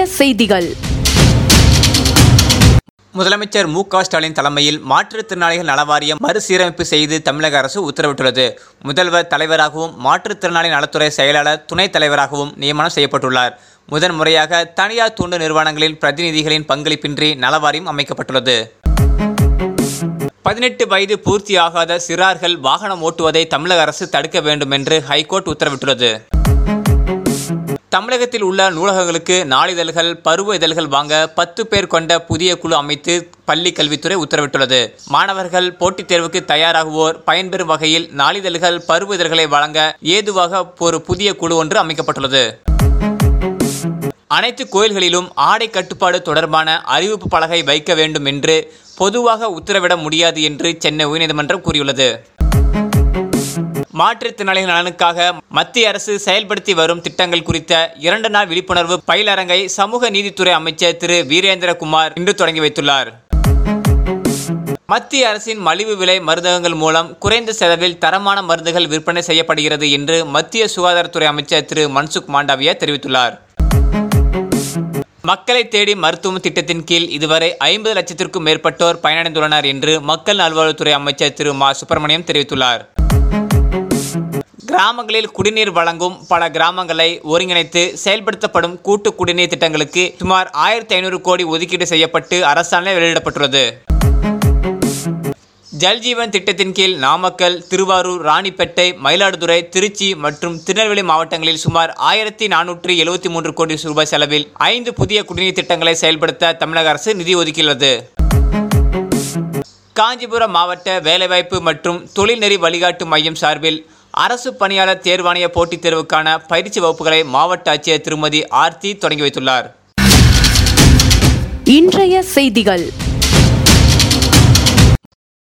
செய்திகள் முதலமைச்சர் மு க ஸ்டாலின் தலைமையில் மாற்றுத்திறனாளிகள் நலவாரியம் மறுசீரமைப்பு செய்து தமிழக அரசு உத்தரவிட்டுள்ளது முதல்வர் தலைவராகவும் மாற்றுத்திறனாளி நலத்துறை செயலாளர் துணைத் தலைவராகவும் நியமனம் செய்யப்பட்டுள்ளார் முதன் முறையாக தனியார் தொண்டு நிறுவனங்களின் பிரதிநிதிகளின் பங்களிப்பின்றி நலவாரியம் அமைக்கப்பட்டுள்ளது பதினெட்டு வயது பூர்த்தியாகாத சிறார்கள் வாகனம் ஓட்டுவதை தமிழக அரசு தடுக்க வேண்டும் என்று ஹைகோர்ட் உத்தரவிட்டுள்ளது தமிழகத்தில் உள்ள நூலகங்களுக்கு நாளிதழ்கள் பருவ இதழ்கள் வாங்க பத்து பேர் கொண்ட புதிய குழு அமைத்து பள்ளி கல்வித்துறை உத்தரவிட்டுள்ளது மாணவர்கள் போட்டித் தேர்வுக்கு தயாராகுவோர் பயன்பெறும் வகையில் நாளிதழ்கள் பருவ இதழ்களை வழங்க ஏதுவாக ஒரு புதிய குழு ஒன்று அமைக்கப்பட்டுள்ளது அனைத்து கோயில்களிலும் ஆடை கட்டுப்பாடு தொடர்பான அறிவிப்பு பலகை வைக்க வேண்டும் என்று பொதுவாக உத்தரவிட முடியாது என்று சென்னை உயர்நீதிமன்றம் கூறியுள்ளது மாற்றுத்திறனாளிகள் நலனுக்காக மத்திய அரசு செயல்படுத்தி வரும் திட்டங்கள் குறித்த இரண்டு நாள் விழிப்புணர்வு பயிலரங்கை சமூக நீதித்துறை அமைச்சர் திரு வீரேந்திரகுமார் இன்று தொடங்கி வைத்துள்ளார் மத்திய அரசின் மலிவு விலை மருந்தகங்கள் மூலம் குறைந்த செலவில் தரமான மருந்துகள் விற்பனை செய்யப்படுகிறது என்று மத்திய சுகாதாரத்துறை அமைச்சர் திரு மன்சுக் மாண்டவியா தெரிவித்துள்ளார் மக்களை தேடி மருத்துவம் திட்டத்தின் கீழ் இதுவரை ஐம்பது லட்சத்திற்கும் மேற்பட்டோர் பயனடைந்துள்ளனர் என்று மக்கள் நல்வாழ்வுத்துறை அமைச்சர் திரு மா சுப்பிரமணியம் தெரிவித்துள்ளார் கிராமங்களில் குடிநீர் வழங்கும் பல கிராமங்களை ஒருங்கிணைத்து செயல்படுத்தப்படும் கூட்டு குடிநீர் திட்டங்களுக்கு சுமார் ஆயிரத்தி ஐநூறு கோடி ஒதுக்கீடு செய்யப்பட்டு அரசாணை வெளியிடப்பட்டுள்ளது ஜல்ஜீவன் திட்டத்தின் கீழ் நாமக்கல் திருவாரூர் ராணிப்பேட்டை மயிலாடுதுறை திருச்சி மற்றும் திருநெல்வேலி மாவட்டங்களில் சுமார் ஆயிரத்தி நானூற்றி எழுபத்தி மூன்று கோடி ரூபாய் செலவில் ஐந்து புதிய குடிநீர் திட்டங்களை செயல்படுத்த தமிழக அரசு நிதி ஒதுக்கியுள்ளது காஞ்சிபுரம் மாவட்ட வேலைவாய்ப்பு மற்றும் தொழில்நெறி வழிகாட்டு மையம் சார்பில் அரசு பணியாளர் தேர்வாணைய போட்டித் தேர்வுக்கான பயிற்சி வகுப்புகளை மாவட்ட ஆட்சியர் திருமதி ஆர்த்தி தொடங்கி வைத்துள்ளார் இன்றைய செய்திகள்